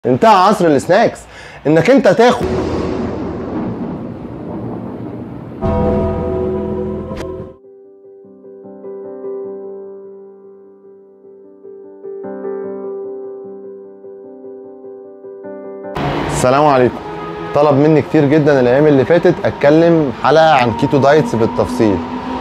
انتهى عصر السناكس انك انت تاخد السلام عليكم طلب مني كتير جدا الايام اللي فاتت اتكلم حلقه عن كيتو دايتس بالتفصيل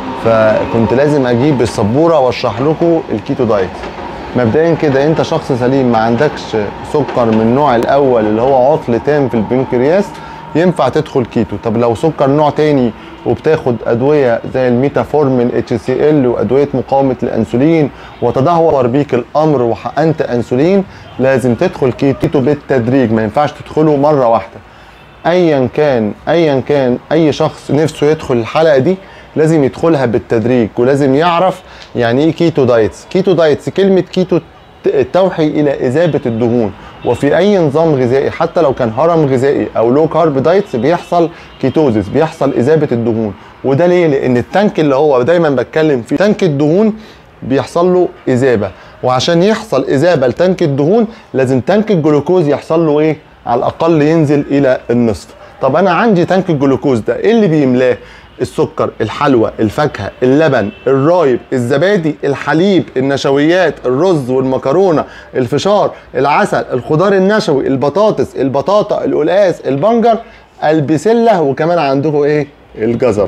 فكنت لازم اجيب السبوره واشرح لكم الكيتو دايت مبدئيا كده انت شخص سليم ما عندكش سكر من النوع الاول اللي هو عطل تام في البنكرياس ينفع تدخل كيتو طب لو سكر نوع تاني وبتاخد ادويه زي الميتافورمين اتش سي ال وادويه مقاومه الانسولين وتدهور بيك الامر وحقنت انسولين لازم تدخل كيتو بالتدريج ما ينفعش تدخله مره واحده ايا كان ايا كان اي شخص نفسه يدخل الحلقه دي لازم يدخلها بالتدريج ولازم يعرف يعني ايه كيتو دايتس كيتو دايتس كلمه كيتو ت- توحي الى اذابه الدهون وفي اي نظام غذائي حتى لو كان هرم غذائي او لو كارب دايتس بيحصل كيتوزيس بيحصل اذابه الدهون وده ليه لان التانك اللي هو دايما بتكلم فيه تانك الدهون بيحصل له اذابه وعشان يحصل اذابه لتانك الدهون لازم تانك الجلوكوز يحصل له ايه على الاقل ينزل الى النصف طب انا عندي تانك الجلوكوز ده ايه اللي بيملاه السكر الحلوى الفاكهه اللبن الرايب الزبادي الحليب النشويات الرز والمكرونه الفشار العسل الخضار النشوي البطاطس البطاطا القلقاس البنجر البسله وكمان عندكم ايه الجزر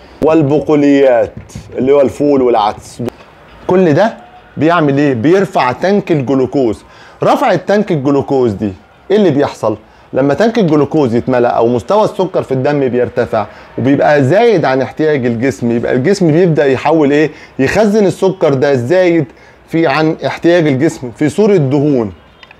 والبقوليات اللي هو الفول والعدس كل ده بيعمل ايه بيرفع تانك الجلوكوز رفع التانك الجلوكوز دي ايه اللي بيحصل لما تانك الجلوكوز يتملى او مستوى السكر في الدم بيرتفع وبيبقى زايد عن احتياج الجسم يبقى الجسم بيبدا يحول ايه يخزن السكر ده الزايد في عن احتياج الجسم في صوره دهون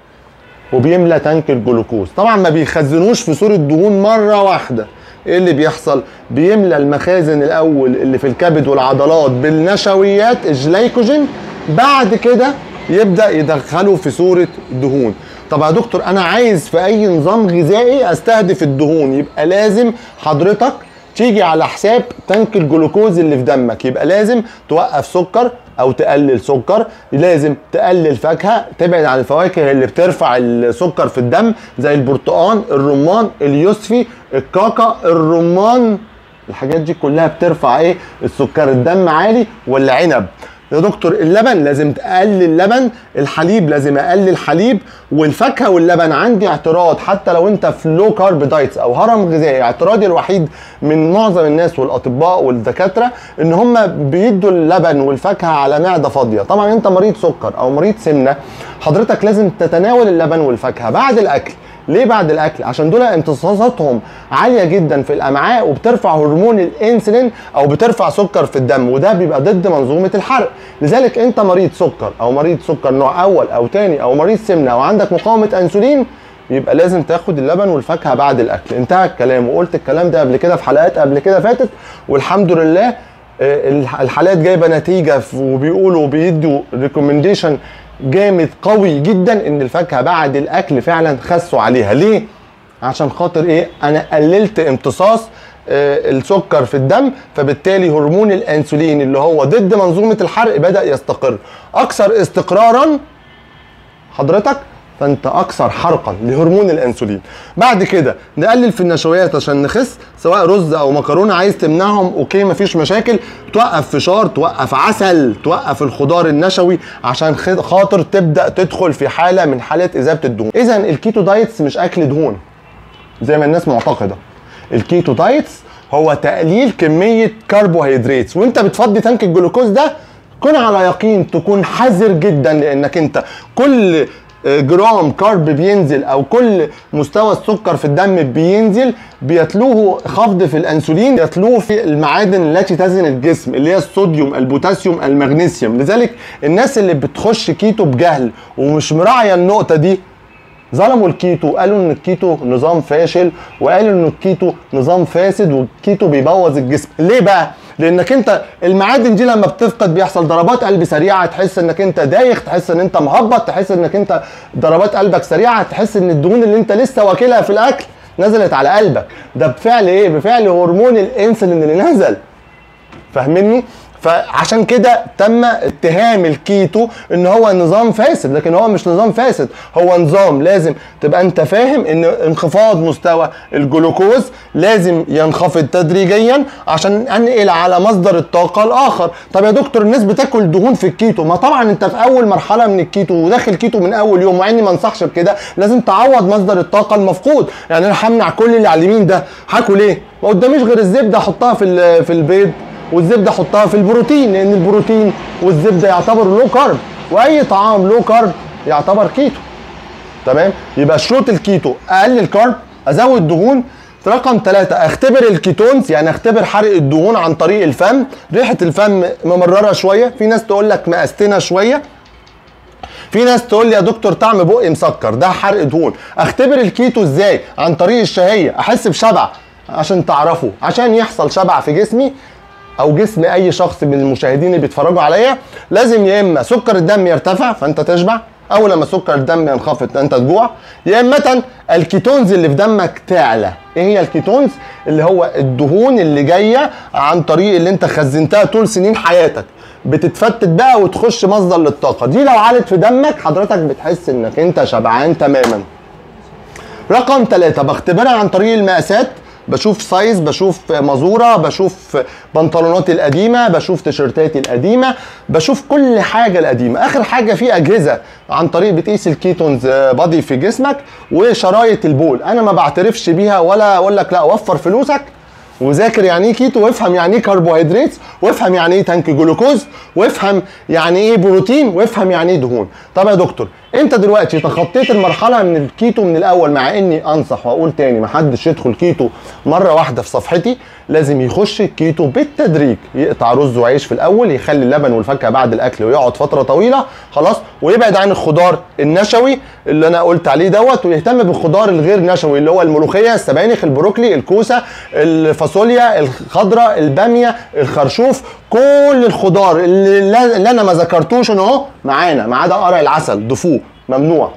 وبيملى تانك الجلوكوز طبعا ما بيخزنوش في صوره دهون مره واحده ايه اللي بيحصل بيملى المخازن الاول اللي في الكبد والعضلات بالنشويات الجليكوجين بعد كده يبدا يدخله في صوره دهون طب يا دكتور انا عايز في اي نظام غذائي استهدف الدهون يبقى لازم حضرتك تيجي على حساب تانك الجلوكوز اللي في دمك يبقى لازم توقف سكر او تقلل سكر لازم تقلل فاكهه تبعد عن الفواكه اللي بترفع السكر في الدم زي البرتقال الرمان اليوسفي الكاكا الرمان الحاجات دي كلها بترفع ايه السكر الدم عالي والعنب يا دكتور اللبن لازم تقلل لبن الحليب لازم اقلل حليب والفاكهه واللبن عندي اعتراض حتى لو انت في لو كارب دايتس او هرم غذائي اعتراضي الوحيد من معظم الناس والاطباء والدكاتره ان هم بيدوا اللبن والفاكهه على معده فاضيه طبعا انت مريض سكر او مريض سمنه حضرتك لازم تتناول اللبن والفاكهه بعد الاكل ليه بعد الاكل عشان دول امتصاصاتهم عاليه جدا في الامعاء وبترفع هرمون الانسولين او بترفع سكر في الدم وده بيبقى ضد منظومه الحرق لذلك انت مريض سكر او مريض سكر نوع اول او تاني او مريض سمنه او عندك مقاومه انسولين يبقى لازم تاخد اللبن والفاكهه بعد الاكل انتهى الكلام وقلت الكلام ده قبل كده في حلقات قبل كده فاتت والحمد لله آه، الح- الحالات جايبه نتيجه ف- وبيقولوا بيدوا ريكومنديشن جامد قوي جدا ان الفاكهه بعد الاكل فعلا خسوا عليها ليه عشان خاطر ايه انا قللت امتصاص آه، السكر في الدم فبالتالي هرمون الانسولين اللي هو ضد منظومه الحرق بدا يستقر اكثر استقرارا حضرتك فانت اكثر حرقا لهرمون الانسولين بعد كده نقلل في النشويات عشان نخس سواء رز او مكرونه عايز تمنعهم اوكي مفيش مشاكل توقف فشار توقف عسل توقف الخضار النشوي عشان خ- خاطر تبدا تدخل في حاله من حالات اذابه الدهون اذا الكيتو دايتس مش اكل دهون زي ما الناس معتقده الكيتو دايتس هو تقليل كميه كربوهيدرات وانت بتفضي تانك الجلوكوز ده كن على يقين تكون حذر جدا لانك انت كل جرام كارب بينزل او كل مستوى السكر في الدم بينزل بيتلوه خفض في الانسولين يتلوه في المعادن التي تزن الجسم اللي هي الصوديوم البوتاسيوم المغنيسيوم لذلك الناس اللي بتخش كيتو بجهل ومش مراعيه النقطه دي ظلموا الكيتو قالوا ان الكيتو نظام فاشل وقالوا ان الكيتو نظام فاسد والكيتو بيبوظ الجسم ليه بقى لانك انت المعادن دي لما بتفقد بيحصل ضربات قلب سريعه تحس انك انت دايخ تحس ان انت مهبط تحس انك انت ضربات قلبك سريعه تحس ان الدهون اللي انت لسه واكلها في الاكل نزلت على قلبك ده بفعل ايه بفعل هرمون الانسولين اللي نزل فاهمني فعشان كده تم اتهام الكيتو ان هو نظام فاسد لكن هو مش نظام فاسد هو نظام لازم تبقى انت فاهم ان انخفاض مستوى الجلوكوز لازم ينخفض تدريجيا عشان انقل على مصدر الطاقه الاخر طب يا دكتور الناس بتاكل دهون في الكيتو ما طبعا انت في اول مرحله من الكيتو وداخل كيتو من اول يوم مع اني ما انصحش بكده لازم تعوض مصدر الطاقه المفقود يعني انا همنع كل اللي على اليمين ده هاكل ايه ما قداميش غير الزبده احطها في ال- في البيض والزبده احطها في البروتين لان البروتين والزبده يعتبر لو كارب واي طعام لو كارب يعتبر كيتو تمام يبقى شروط الكيتو اقلل كارب ازود دهون رقم ثلاثة اختبر الكيتونز يعني اختبر حرق الدهون عن طريق الفم ريحة الفم ممررة شوية في ناس تقول لك مأستنة شوية في ناس تقول لي يا دكتور طعم بقي مسكر ده حرق دهون اختبر الكيتو ازاي عن طريق الشهية احس بشبع عشان تعرفوا عشان يحصل شبع في جسمي او جسم اي شخص من المشاهدين اللي بيتفرجوا عليا لازم يا اما سكر الدم يرتفع فانت تشبع او لما سكر الدم ينخفض انت تجوع يا اما الكيتونز اللي في دمك تعلى ايه هي الكيتونز اللي هو الدهون اللي جايه عن طريق اللي انت خزنتها طول سنين حياتك بتتفتت بقى وتخش مصدر للطاقه دي لو علت في دمك حضرتك بتحس انك انت شبعان تماما رقم ثلاثة بختبرها عن طريق المقاسات بشوف سايز بشوف مازوره بشوف بنطلوناتي القديمه بشوف تيشيرتاتي القديمه بشوف كل حاجه القديمه اخر حاجه في اجهزه عن طريق بتقيس الكيتونز بادي في جسمك وشرايط البول انا ما بعترفش بيها ولا اقول لك لا وفر فلوسك وذاكر يعني ايه كيتو وافهم يعني ايه كربوهيدرات وافهم يعني ايه تانك جلوكوز وافهم يعني ايه بروتين وافهم يعني ايه دهون طب يا دكتور انت دلوقتي تخطيت المرحله من الكيتو من الاول مع اني انصح واقول تاني محدش يدخل كيتو مره واحده في صفحتي لازم يخش الكيتو بالتدريج يقطع رز وعيش في الاول يخلي اللبن والفاكهه بعد الاكل ويقعد فتره طويله خلاص ويبعد عن الخضار النشوي اللي انا قلت عليه دوت ويهتم بالخضار الغير نشوي اللي هو الملوخيه السبانخ البروكلي الكوسه الفاصوليا الخضراء الباميه الخرشوف كل الخضار اللي, اللي انا ما ذكرتوش ان اهو معانا ما عدا قرع العسل ضفوه ممنوع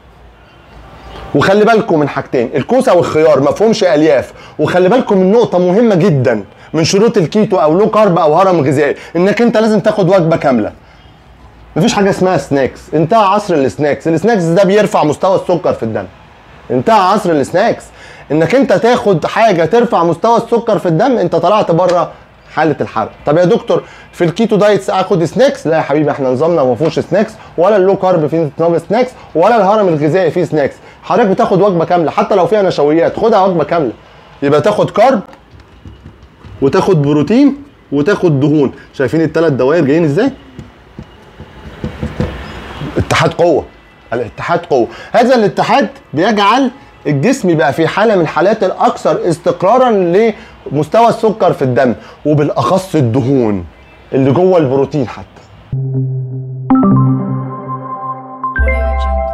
وخلي بالكم من حاجتين الكوسه والخيار ما فيهمش الياف وخلي بالكم من نقطه مهمه جدا من شروط الكيتو او لو كارب او هرم غذائي انك انت لازم تاخد وجبه كامله مفيش حاجه اسمها سناكس انتهى عصر السناكس السناكس ده بيرفع مستوى السكر في الدم انتهى عصر السناكس انك انت تاخد حاجه ترفع مستوى السكر في الدم انت طلعت بره حاله الحرق طب يا دكتور في الكيتو دايتس اخد سناكس لا يا حبيبي احنا نظامنا ما فيهوش سناكس ولا اللو كارب فيه نظام سناكس ولا الهرم الغذائي فيه سناكس حضرتك بتاخد وجبه كامله حتى لو فيها نشويات خدها وجبه كامله يبقى تاخد كارب وتاخد بروتين وتاخد دهون شايفين الثلاث دوائر جايين ازاي اتحاد قوه الاتحاد قوه هذا الاتحاد بيجعل الجسم يبقى في حاله من الحالات الاكثر استقرارا لمستوى السكر في الدم وبالاخص الدهون اللي جوه البروتين حتى Audio Jungle.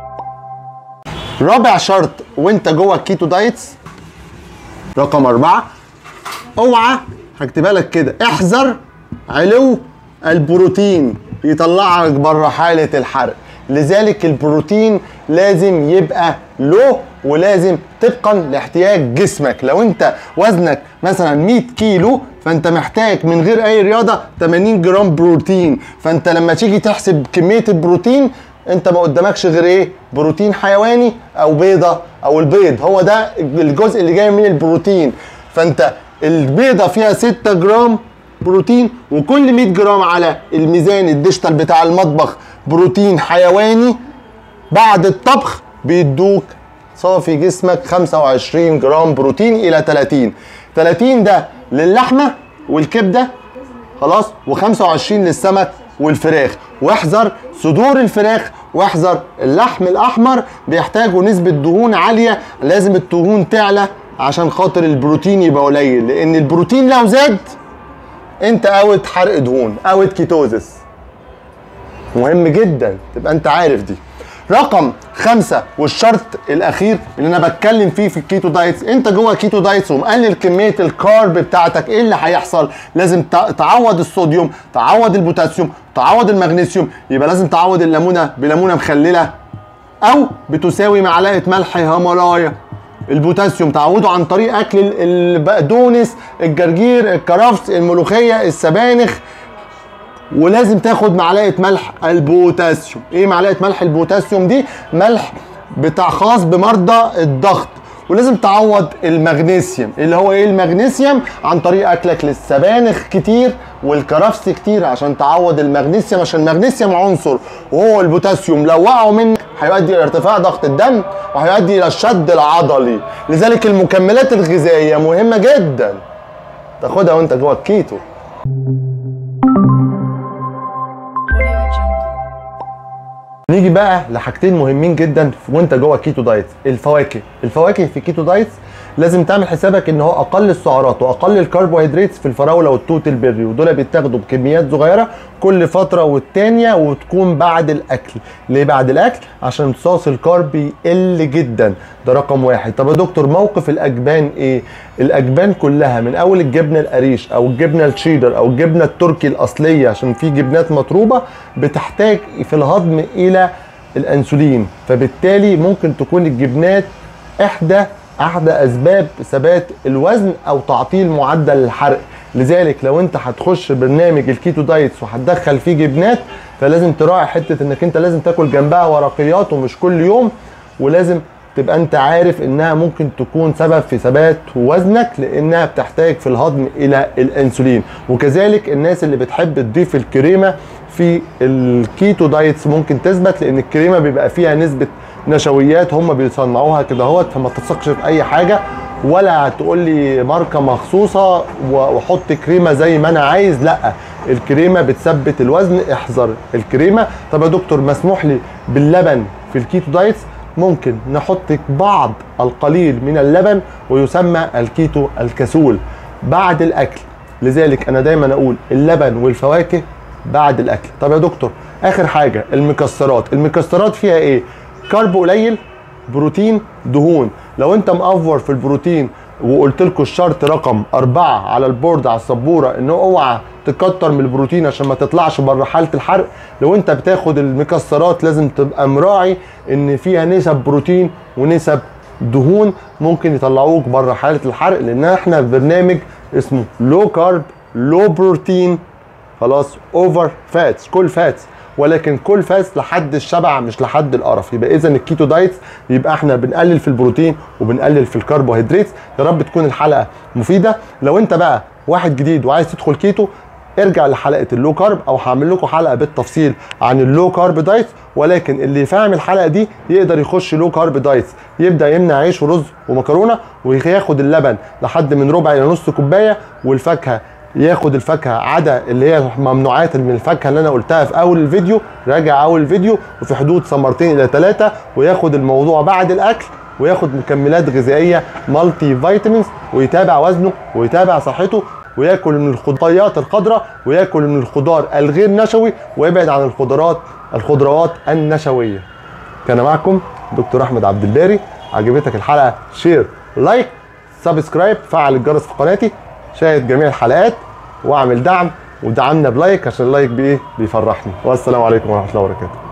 رابع شرط وانت جوه الكيتو دايتس رقم أربعة اوعى هكتبها لك كده احذر علو البروتين يطلعك بره حالة الحرق لذلك البروتين لازم يبقى له ولازم طبقا لاحتياج جسمك لو انت وزنك مثلا 100 كيلو فانت محتاج من غير اي رياضه 80 جرام بروتين فانت لما تيجي تحسب كميه البروتين انت ما قدامكش غير ايه بروتين حيواني او بيضه او البيض هو ده الجزء اللي جاي من البروتين فانت البيضه فيها 6 جرام بروتين وكل 100 جرام على الميزان الديجيتال بتاع المطبخ بروتين حيواني بعد الطبخ بيدوك صافي جسمك 25 جرام بروتين الى 30 30 ده للحمه والكبده خلاص و25 للسمك والفراخ واحذر صدور الفراخ واحذر اللحم الاحمر بيحتاجوا نسبه دهون عاليه لازم الدهون تعلى عشان خاطر البروتين يبقى قليل لان البروتين لو زاد انت اوت حرق دهون اوت كيتوزس مهم جدا تبقى انت عارف دي رقم خمسة والشرط الأخير اللي أنا بتكلم فيه في الكيتو دايتس أنت جوه كيتو دايتس ومقلل كمية الكارب بتاعتك إيه اللي هيحصل؟ لازم تع- تعوض الصوديوم، تعوض البوتاسيوم، تعوض المغنيسيوم، يبقى لازم تعوض الليمونة بليمونة مخللة أو بتساوي معلقة ملح هيمالايا البوتاسيوم تعوضه عن طريق اكل ال- البقدونس الجرجير الكرفس الملوخيه السبانخ ولازم تاخد معلقه ملح البوتاسيوم ايه معلقه ملح البوتاسيوم دي ملح بتاع خاص بمرضى الضغط ولازم تعوض المغنيسيوم اللي هو ايه المغنيسيوم عن طريق اكلك للسبانخ كتير والكرفس كتير عشان تعوض المغنيسيوم عشان المغنيسيوم عنصر وهو البوتاسيوم لو وقعوا منك هيؤدي الى ارتفاع ضغط الدم وهيؤدي الى الشد العضلي لذلك المكملات الغذائيه مهمه جدا تاخدها وانت جوه الكيتو Audio Jungle. نيجي بقى لحاجتين مهمين جدا وانت جوه كيتو دايت الفواكه الفواكه في كيتو دايت لازم تعمل حسابك ان هو اقل السعرات واقل الكربوهيدرات في الفراوله والتوت البري ودول بيتاخدوا بكميات صغيره كل فتره والتانيه وتكون بعد الاكل ليه بعد الاكل عشان امتصاص الكارب يقل جدا ده رقم واحد طب يا دكتور موقف الاجبان ايه الاجبان كلها من اول الجبنه القريش او الجبنه الشيدر او الجبنه التركي الاصليه عشان في جبنات مطروبه بتحتاج في الهضم الى الانسولين فبالتالي ممكن تكون الجبنات احدى احدى اسباب ثبات الوزن او تعطيل معدل الحرق لذلك لو انت هتخش برنامج الكيتو دايتس وهتدخل فيه جبنات فلازم تراعي حته انك انت لازم تاكل جنبها ورقيات ومش كل يوم ولازم تبقى انت عارف انها ممكن تكون سبب في ثبات وزنك لانها بتحتاج في الهضم الى الانسولين وكذلك الناس اللي بتحب تضيف الكريمه في الكيتو دايتس ممكن تثبت لان الكريمه بيبقى فيها نسبه نشويات هم بيصنعوها كده اهوت فما تثقش في اي حاجه ولا تقول لي ماركه مخصوصه و- واحط كريمه زي ما انا عايز لا الكريمه بتثبت الوزن احذر الكريمه طب يا دكتور مسموح لي باللبن في الكيتو دايتس ممكن نحط بعض القليل من اللبن ويسمى الكيتو الكسول بعد الاكل لذلك انا دايما اقول اللبن والفواكه بعد الاكل طب يا دكتور اخر حاجه المكسرات المكسرات فيها ايه كارب قليل بروتين دهون لو انت مأفور في البروتين وقلت لكم الشرط رقم أربعة على البورد على السبورة إن اوعى تكتر من البروتين عشان ما تطلعش بره حالة الحرق لو انت بتاخد المكسرات لازم تبقى مراعي ان فيها نسب بروتين ونسب دهون ممكن يطلعوك بره حالة الحرق لان احنا في برنامج اسمه لو كارب لو بروتين خلاص اوفر فاتس كل فاتس ولكن كل فاتس لحد الشبع مش لحد القرف يبقى اذا الكيتو دايت يبقى احنا بنقلل في البروتين وبنقلل في الكربوهيدرات يا رب تكون الحلقه مفيده لو انت بقى واحد جديد وعايز تدخل كيتو ارجع لحلقه اللو كارب او هعمل لكم حلقه بالتفصيل عن اللو كارب دايت ولكن اللي فاهم الحلقه دي يقدر يخش لو كارب دايت يبدا يمنع عيش ورز ومكرونه وياخد اللبن لحد من ربع الى نص كوبايه والفاكهه ياخد الفاكهه عدا اللي هي ممنوعات من الفاكهه اللي انا قلتها في اول الفيديو راجع اول الفيديو وفي حدود ثمرتين الى ثلاثه وياخد الموضوع بعد الاكل وياخد مكملات غذائيه مالتي فيتامينز ويتابع وزنه ويتابع صحته وياكل من الخضروات الخضراء وياكل من الخضار الغير نشوي ويبعد عن الخضروات الخضروات النشويه كان معكم دكتور احمد عبد الباري عجبتك الحلقه شير لايك سبسكرايب فعل الجرس في قناتي شاهد جميع الحلقات واعمل دعم ودعمنا بلايك عشان اللايك بايه بيفرحني والسلام عليكم ورحمه الله وبركاته